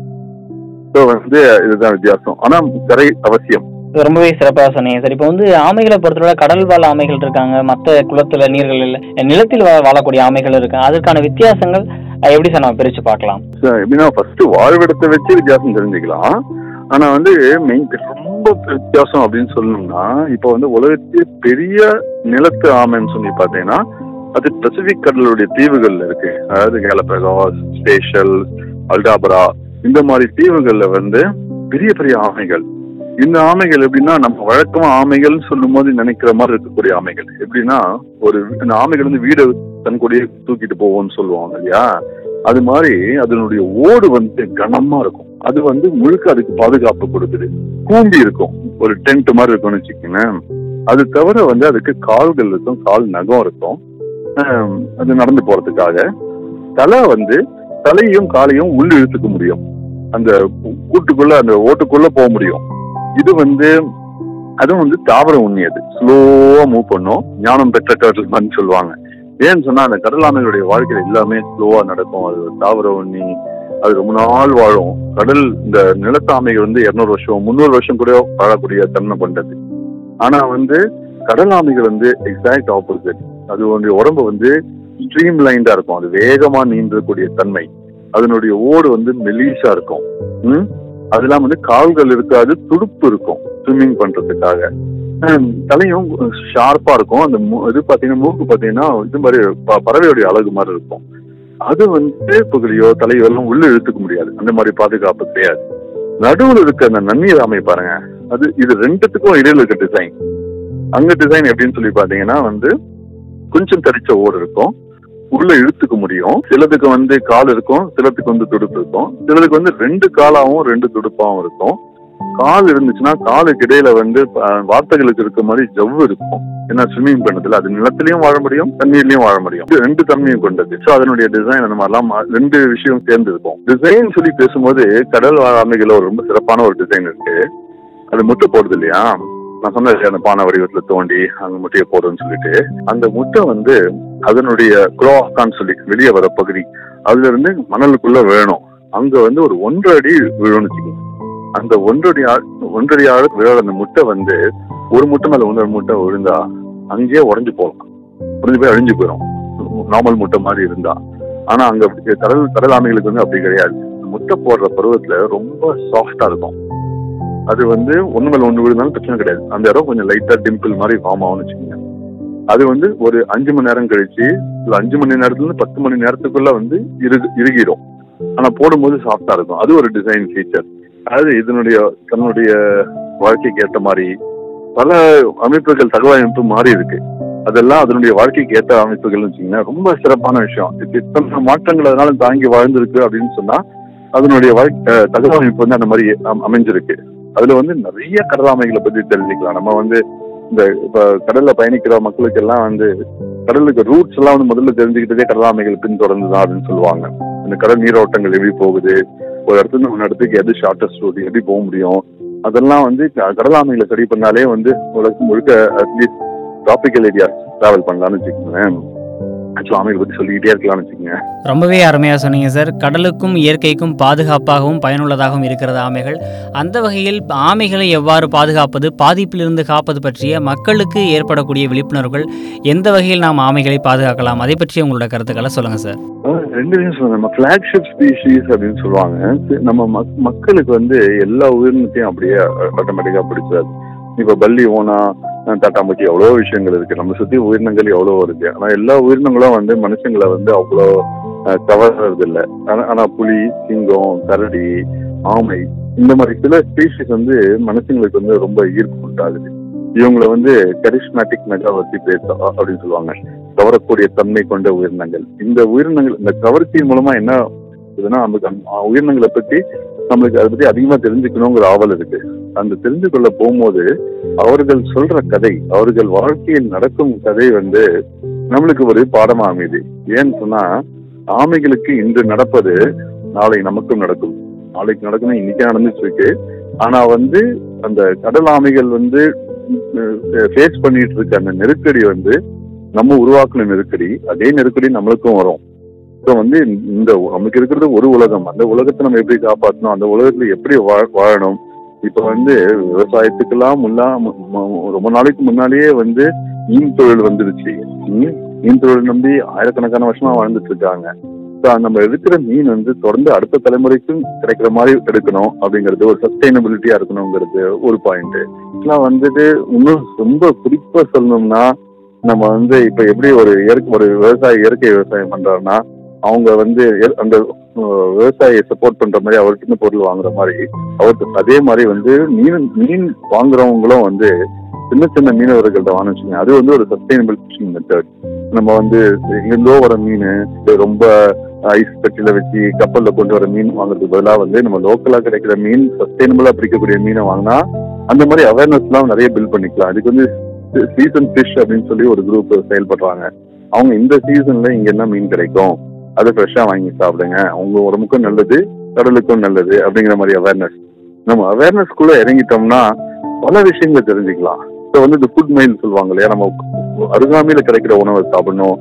ஸோ வந்து இதுதான் வித்தியாசம் ஆனா கரை அவசியம்
இது ரொம்பவே சிறப்பாக சொன்னீங்க சார் இப்போ வந்து ஆமைகளை பொறுத்தவரை கடல் வாழ் ஆமைகள் இருக்காங்க மற்ற குளத்துல நீர்களில் நிலத்தில் வா- வாழக்கூடிய ஆமைகள் இருக்காங்க அதற்கான வித்தியாசங்கள் அஹ், எப்படி சார் நம்ம பிரிச்சு பார்க்கலாம்
So, எப்படின்னா ஃபர்ஸ்ட் வாழ்விடத்தை வச்சு வித்தியாசம் தெரிஞ்சுக்கலாம் ஆனா வந்து மெயின் ரொம்ப வித்தியாசம் அப்படின்னு சொல்லணும்னா இப்போ வந்து உலகத்திலே பெரிய நிலத்து ஆமைன்னு சொல்லி பார்த்தீங்கன்னா அது பசிபிக் கடலுடைய தீவுகள்ல இருக்கு அதாவது கேலபகாஸ் ஸ்பேஷல் அல்டாபரா இந்த மாதிரி தீவுகள்ல வந்து பெரிய பெரிய ஆமைகள் இந்த ஆமைகள் எப்படின்னா நம்ம வழக்கமா ஆமைகள் சொல்லும் போது நினைக்கிற மாதிரி இருக்கக்கூடிய ஆமைகள் எப்படின்னா ஒரு இந்த ஆமைகள் வந்து வீடு தன் கூடயே தூக்கிட்டு போவோம்னு சொல்லுவாங்க இல்லையா அது மாதிரி அதனுடைய ஓடு வந்து கனமா இருக்கும் அது வந்து முழுக்க அதுக்கு பாதுகாப்பு கொடுக்குது கூம்பி இருக்கும் ஒரு டென்ட் மாதிரி இருக்கும்னு வச்சுக்கோங்களேன் அது தவிர வந்து அதுக்கு கால்கள் இருக்கும் கால் நகம் இருக்கும் ஆம், அது நடந்து போறதுக்காக தலை வந்து தலையும் காலையும் உள்ள இழுத்துக்க முடியும் அந்த கூட்டுக்குள்ள அந்த ஓட்டுக்குள்ள போக முடியும் இது வந்து அதுவும் வந்து தாவர உண்ணி அது ஸ்லோவா மூவ் பண்ணும் ஞானம் பெற்ற டர்ட்டில் சொல்லுவாங்க ஏன்னு சொன்னா அந்த கடல் ஆமைகளுடைய வாழ்க்கையில எல்லாமே ஸ்லோவா நடக்கும் அது ஒரு தாவர உண்ணி அது ரொம்ப நாள் வாழும் கடல் இந்த நிலத்து ஆமைகள் வந்து இருநூறு வருஷம் முந்நூறு வருஷம் கூட வாழக்கூடிய தன்மை கொண்டது ஆனா வந்து கடல் ஆமைகள் வந்து எக்ஸாக்ட் ஆப்போசிட் அது உடைய உடம்பு வந்து ஸ்ட்ரீம் லைண்டா இருக்கும் அது வேகமா நீந்தக்கூடிய தன்மை அதனுடைய ஓடு வந்து மெலிசா இருக்கும் ம்? அது இல்லாம வந்து கால்கள் இருக்காது துடுப்பு இருக்கும் ஸ்விம்மிங் பண்றதுக்காக ஹம், தலையும் ஷார்ப்பா இருக்கும் அந்த மூ- இது பாத்தீங்கன்னா மூக்கு பாத்தீங்கன்னா இது மாதிரி ப- பறவையுடைய அழகு மாதிரி இருக்கும் அது வந்து புகழியோ தலையோ எல்லாம் உள்ள இழுத்துக்க முடியாது அந்த மாதிரி பாதுகாப்பு கிடையாது நடுவுல இருக்க அந்த நன்னீர் ஆமை பாருங்க அது இது ரெண்டுத்துக்கும் இடையில இருக்க டிசைன் அங்க டிசைன் எப்படின்னு சொல்லி பாத்தீங்கன்னா வந்து கொஞ்சம் தடிச்ச ஓடு இருக்கும் உள்ள இழுத்துக்க முடியும் சிலதுக்கு வந்து கால் இருக்கும் சிலதுக்கு வந்து துடுப்பு இருக்கும் சிலதுக்கு வந்து ரெண்டு காலாவும் ரெண்டு துடுப்பாவும் இருக்கும் கால் இருந்துச்சுன்னா காலுக்கு இடையில வந்து அஹ், வார்த்தைகளுக்கு இருக்க மாதிரி ஜவ்வு இருக்கும் ஏன்னா ஸ்விம்மிங் பண்ணதுல அது நிலத்திலயும் வாழ முடியும் தண்ணீர்லயும் வாழ முடியும் இது ரெண்டு தன்மையும் கொண்டது ஸோ அதனுடைய டிசைன் அந்த மாதிரிலாம் மா- ரெண்டு விஷயம் சேர்ந்து இருக்கும் டிசைன் சொல்லி பேசும்போது கடல் வாழ் ஆமைகள் ஒரு ரொம்ப சிறப்பான ஒரு டிசைன் இருக்கு அது முட்டை போடுது இல்லையா நான் சொன்னேன் இல்லையா, அந்த பானை வடிவத்துல தோண்டி அந்த முட்டையை போடுன்னு சொல்லிட்டு அந்த முட்டை வந்து அதனுடைய குளோக்கான்னு சொல்லி வெளியே வர பகுதி அதுல இருந்து மணலுக்குள்ள வேணும் அங்க வந்து ஒரு ஒன்றரை அடி விழும்னு வச்சுக்கோங்க அந்த ஒன்றடி ஆழ் ஒன்றடி ஆழ விழாத அந்த முட்டை வந்து ஒரு முட்டை மேல ஒன்றரை முட்டை விழுந்தா அங்கேயே உடைஞ்சு போகலாம் உடைஞ்சு போய் அழிஞ்சு போயிடும் நார்மல் முட்டை மாதிரி இருந்தா ஆனா அங்க அப்படி- கடல் கடல் ஆமைகளுக்கு வந்து அப்படி கிடையாது முட்டை போடுற பருவத்துல ரொம்ப சாஃப்டா இருக்கும் அது வந்து ஒண்ணு மேல ஒண்ணு விழுந்தாலும் பிரச்சனை கிடையாது அந்த இடம் கொஞ்சம் லைட்டா டிம்பிள் மாதிரி ஃபார்ம் ஆகும்னு வச்சுக்கோங்க அது வந்து ஒரு அஞ்சு மணி நேரம் கழிச்சு இல்ல அஞ்சு மணி நேரத்துல இருந்து பத்து மணி நேரத்துக்குள்ள வந்து இரு இறுகிடும் ஆனா போடும்போது சாஃப்டா இருக்கும் அது ஒரு டிசைன் ஃபீச்சர் அதாவது இதனுடைய தன்னுடைய வாழ்க்கைக்கு ஏற்ற மாதிரி பல அமைப்புகள் தகவல் அமைப்பு மாறி இருக்கு அதெல்லாம் அதனுடைய வாழ்க்கைக்கு ஏற்ற அமைப்புகள்னு வச்சீங்கன்னா ரொம்ப சிறப்பான விஷயம் இது இத்தனை மாற்றங்கள் அதனால தாங்கி வாழ்ந்திருக்கு அப்படின்னு சொன்னா அதனுடைய வாழ்க்கை தகவல் அமைப்பு வந்து அந்த மாதிரி அம்- அமைஞ்சிருக்கு அதுல வந்து நிறைய கடல் ஆமைகளை பத்தி தெரிஞ்சுக்கலாம் நம்ம வந்து இந்த இப்ப கடல்ல பயணிக்கிற மக்களுக்கு எல்லாம் வந்து கடலுக்கு ரூட்ஸ் எல்லாம் வந்து முதல்ல தெரிஞ்சுக்கிட்டதே கடல் ஆமைகள் பின்தொடர்ந்து தான் அப்படின்னு சொல்லுவாங்க இந்த கடல் நீரோட்டங்கள் எப்படி போகுது ஒரு இடத்துல இருந்து ஒரு இடத்துக்கு எது ஷார்ட்டஸ்ட் ரூட் எப்படி போக முடியும் அதெல்லாம் வந்து க- கடல் ஆமைகளை ஸ்டடி பண்ணாலே வந்து உலகம் முழுக்க அட்லீஸ்ட் ட்ராபிக்கல் ஏரியா டிராவல் பண்ணலாம்னு வச்சுக்கோங்களேன் ஆக்சுவலா ஆமைகளை பத்தி சொல்லிக்கிட்டே இருக்கலாம்னு வச்சுக்கோங்க
ரொம்பவே அருமையாக சொன்னீங்க சார் கடலுக்கும் இயற்கைக்கும் பாதுகாப்பாகவும் பயனுள்ளதாகவும் இருக்கிறது ஆமைகள் அந்த வகையில் ஆமைகளை எவ்வாறு பாதுகாப்பது பாதிப்பிலிருந்து காப்பது பற்றிய மக்களுக்கு ஏற்படக்கூடிய விழிப்புணர்வுகள் எந்த வகையில் நாம் ஆமைகளை பாதுகாக்கலாம் அதை பற்றி உங்களோட கருத்துக்களை சொல்லுங்கள் சார்
அஹ் ரெண்டு விஷயம் சொல்லுங்க நம்ம ஃபிளாக்ஷிப் ஸ்பீஷீஸ் அப்படின்னு சொல்லுவாங்க சரி, நம்ம மக்- மக்களுக்கு வந்து எல்லா உயிரினத்தையும் அப்படியே ஆட்டோமேட்டிக்கா பிடிச்சாது இப்ப பல்லி ஓனா அஹ் தட்டாம்பூச்சி எவ்வளோ விஷயங்கள் இருக்கு நம்ம சுத்தி உயிரினங்கள் எவ்வளோ இருக்கு ஆனா எல்லா உயிரினங்களும் வந்து மனுஷங்களை வந்து அவ்வளோ கவர்றது இல்லை ஆனா ஆனா புலி சிங்கம் கரடி ஆமை இந்த மாதிரி சில ஸ்பீஷிஸ் வந்து மனுஷங்களுக்கு வந்து ரொம்ப ஈர்ப்பு உண்டாகுது இவங்களை வந்து கரிஸ்மேட்டிக் மெகாவர்த்தி பேஸ் அப்படின்னு சொல்லுவாங்க கவரக்கூடிய தன்மை கொண்ட உயிரினங்கள் இந்த உயிரினங்கள் இந்த கவர்ச்சியின் மூலமா என்ன இதுன்னா நமக்கு அந்த உயிரினங்களை பத்தி நம்மளுக்கு அதை பத்தி அதிகமா தெரிஞ்சுக்கணுங்கிற ஆவல் இருக்கு அந்த தெரிஞ்சு கொள்ள போகும்போது அவர்கள் சொல்ற கதை அவர்கள் வாழ்க்கையில் நடக்கும் கதை வந்து நம்மளுக்கு ஒரு பாடமா அமையுது ஏன்னு சொன்னா ஆமைகளுக்கு இன்று நடப்பது நாளை நமக்கும் நடக்கும் நாளைக்கு நடக்கணும் இன்னைக்கே நடந்துட்டு இருக்கு ஆனா வந்து அந்த கடல் ஆமைகள் வந்து ஃபேஸ் பண்ணிட்டு இருக்க அந்த நெருக்கடி வந்து நம்ம உருவாக்குன நெருக்கடி அதே நெருக்கடி நம்மளுக்கும் வரும் ஸோ வந்து இந்த நமக்கு இருக்கிறது ஒரு உலகம் அந்த உலகத்தை நம்ம எப்படி காப்பாற்றணும் அந்த உலகத்துல எப்படி வா- வாழணும் இப்ப வந்து விவசாயத்துக்கெல்லாம் முன்னா மு- மு- ரொம்ப நாளைக்கு முன்னாலேயே வந்து மீன் தொழில் வந்துருச்சு ம், மீன் தொழில் நம்பி ஆயிரக்கணக்கான வருஷமா வாழ்ந்துட்டு இருக்காங்க ஸோ நம்ம எடுக்கிற மீன் வந்து தொடர்ந்து அடுத்த தலைமுறைக்கும் கிடைக்கிற மாதிரி எடுக்கணும் அப்படிங்கிறது ஒரு சஸ்டைனபிலிட்டியா இருக்கணுங்கிறது ஒரு பாயிண்ட் இதெல்லாம் வந்துட்டு இன்னும் ரொம்ப குறிப்பா சொல்லணும்னா நம்ம வந்து இப்ப எப்படி ஒரு இயற்கை ஒரு விவசாயி இயற்கை விவசாயம் பண்றாருன்னா அவங்க வந்து எ- அந்த அஹ், விவசாயியை சப்போர்ட் பண்ற மாதிரி அவர்கிட்ட பொருள் வாங்குற மாதிரி அவருக்கு அதே மாதிரி வந்து மீன் மீன் வாங்குறவங்களும் வந்து சின்ன சின்ன மீனவர்கள்ட்ட வாங்க வச்சுக்கோங்க அது வந்து ஒரு சஸ்டைனபிள் ஃபிஷிங் மெத்தட் நம்ம வந்து எங்கேருந்தோ வர மீன் இது ரொம்ப ஐஸ் பெட்டியில வச்சு கப்பல்ல கொண்டு வர மீன் வாங்குறதுக்கு பதிலாக வந்து நம்ம லோக்கலா கிடைக்கிற மீன் சஸ்டைனபிளா பிடிக்கக்கூடிய மீனை வாங்கினா அந்த மாதிரி அவேர்னஸ் எல்லாம் நிறைய பில்ட் பண்ணிக்கலாம் அதுக்கு வந்து சீசன் ஃபிஷ் அப்படின்னு சொல்லி ஒரு குரூப் செயல்படுறாங்க அவங்க இந்த சீசன்ல இங்க என்ன மீன் கிடைக்கும் அதை ஃப்ரெஷ்ஷா வாங்கி சாப்பிடுங்க உங்க உடம்புக்கும் நல்லது கடலுக்கும் நல்லது அப்படிங்கிற மாதிரி அவேர்னஸ் நம்ம அவேர்னஸ்க்குள்ள இறங்கிட்டோம்னா பல விஷயங்களை தெரிஞ்சுக்கலாம் இப்போ வந்து இந்த ஃபுட் மைல் சொல்லுவாங்க இல்லையா நம்ம அருகாமையில கிடைக்கிற உணவை சாப்பிடணும்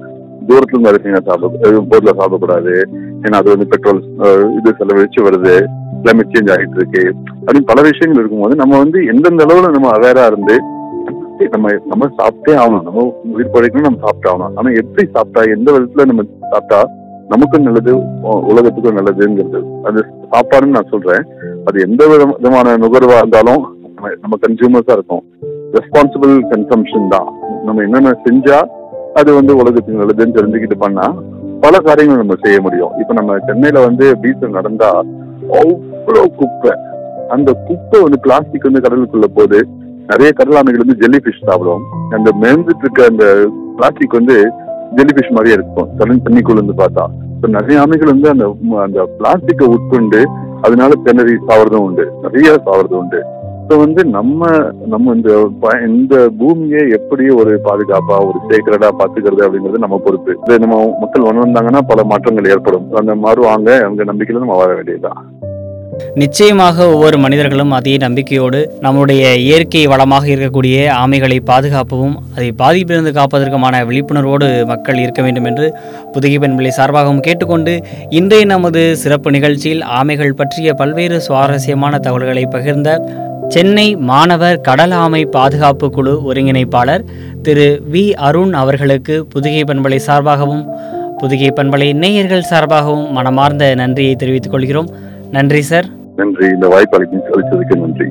தூரத்துல இருந்து அரிசிங்க சாப்பிட பொருளை சாப்பிடக்கூடாது ஏன்னா அது வந்து பெட்ரோல் அஹ், இது செலவழிச்சு வருது கிளைமேட் சேஞ்ச் ஆகிட்டு இருக்கு அப்படின்னு பல விஷயங்கள் இருக்கும்போது நம்ம வந்து எந்தெந்த அளவுல நம்ம அவேரா இருந்து நம்ம நம்ம சாப்பிட்டே ஆகணும் நம்ம உயிர் பழைக்கணும் நம்ம சாப்பிட்டே ஆகணும் ஆனா எப்படி சாப்பிட்டா எந்த விதத்துல நம்ம சாப்பிட்டா நமக்கும் நல்லது உ- உலகத்துக்கும் நல்லதுங்கிறது அது சாப்பாடுன்னு நான் சொல்றேன் அது எந்த விதம்- விதமான நுகர்வா இருந்தாலும் நம்ம- நம்ம கன்சியூமர்ஸா இருக்கும் ரெஸ்பான்சிபிள் கன்சம்ஷன் தான் நம்ம என்னென்ன செஞ்சா அது வந்து உலகத்துக்கு நல்லதுன்னு தெரிஞ்சுக்கிட்டு பண்ணா பல காரியங்கள் நம்ம செய்ய முடியும் இப்ப நம்ம சென்னையில வந்து பீச்சில் நடந்தா அவ்வளவு குப்பை அந்த குப்பை வந்து பிளாஸ்டிக் வந்து கடலுக்குள்ள போகுது நிறைய கடல் ஆமைகள் வந்து ஜெல்லி ஃபிஷ் சாப்பிடும் அந்த மேய்ந்துட்டு இருக்க அந்த பிளாஸ்டிக் வந்து ஜெல்லி ஃபிஷ் மாதிரியே இருக்கும் தண்ணி தண்ணிக்குள்ள இருந்து பார்த்தா இப்ப நிறைய ஆமைகள் வந்து அந்த அந்த பிளாஸ்டிக்கை உட்கொண்டு அதனால திணறி சாவறதும் உண்டு நிறைய சாவறதும் உண்டு ஸோ வந்து நம்ம நம்ம இந்த ப- இந்த பூமியை எப்படி ஒரு பாதுகாப்பா ஒரு சேக்கரடா பாத்துக்கிறது அப்படிங்கிறது நம்ம பொறுப்பு இதை நம்ம மக்கள் உணர்ந்தாங்கன்னா பல மாற்றங்கள் ஏற்படும் அந்த மாறுவாங்க அவங்க நம்பிக்கையில நம்ம வாழ வேண்டியதுதான்
நிச்சயமாக ஒவ்வொரு மனிதர்களும் அதே நம்பிக்கையோடு நம்முடைய இயற்கை வளமாக இருக்கக்கூடிய ஆமைகளை பாதுகாப்பவும் அதை பாதிப்பிலிருந்து காப்பதற்குமான விழிப்புணர்வோடு மக்கள் இருக்க வேண்டும் என்று புதுகை பெண்பிள்ளை சார்பாகவும் கேட்டுக்கொண்டு இன்றைய நமது சிறப்பு நிகழ்ச்சியில் ஆமைகள் பற்றிய பல்வேறு சுவாரஸ்யமான தகவல்களை பகிர்ந்த சென்னை மாணவர் கடல் ஆமை பாதுகாப்பு குழு ஒருங்கிணைப்பாளர் திரு வி அருண் அவர்களுக்கு புதுகை பண்பலை சார்பாகவும் புதுகை பண்பலை நேயர்கள் சார்பாகவும் மனமார்ந்த நன்றியை தெரிவித்துக் கொள்கிறோம் நன்றி சார்
நன்றி இந்த வாய்ப்பு அளிக்கும் அளித்ததுக்கு நன்றி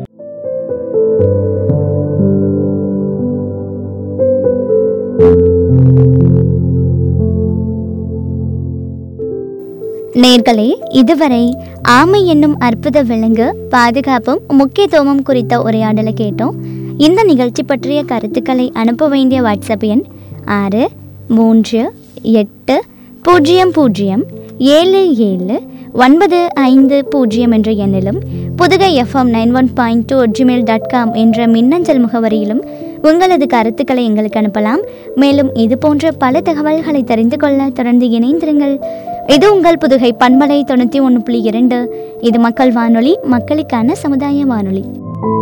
நேர்களே இதுவரை ஆமை என்னும் அற்புத விலங்கு பாதுகாப்பும் முக்கியத்துவமும் குறித்த உரையாடலை கேட்டோம் இந்த நிகழ்ச்சி பற்றிய கருத்துக்களை அனுப்ப வேண்டிய வாட்ஸ்அப் எண் ஆறு மூன்று எட்டு பூஜ்ஜியம் பூஜ்ஜியம் ஏழு ஏழு ஒன்பது ஐந்து பூஜ்ஜியம் என்ற எண்ணிலும் Pudugai FM nine one point two Gmail dot com என்ற மின்னஞ்சல் முகவரியிலும் உங்களது கருத்துக்களை எங்களுக்கு அனுப்பலாம் மேலும் இது போன்ற பல தகவல்களை தெரிந்து கொள்ள தொடர்ந்து இணைந்திருங்கள் இது உங்கள் புதுகை பண்பலை தொண்ணூற்றி ஒன்று புள்ளி இரண்டு இது மக்கள் வானொலி மக்களுக்கான சமுதாய வானொலி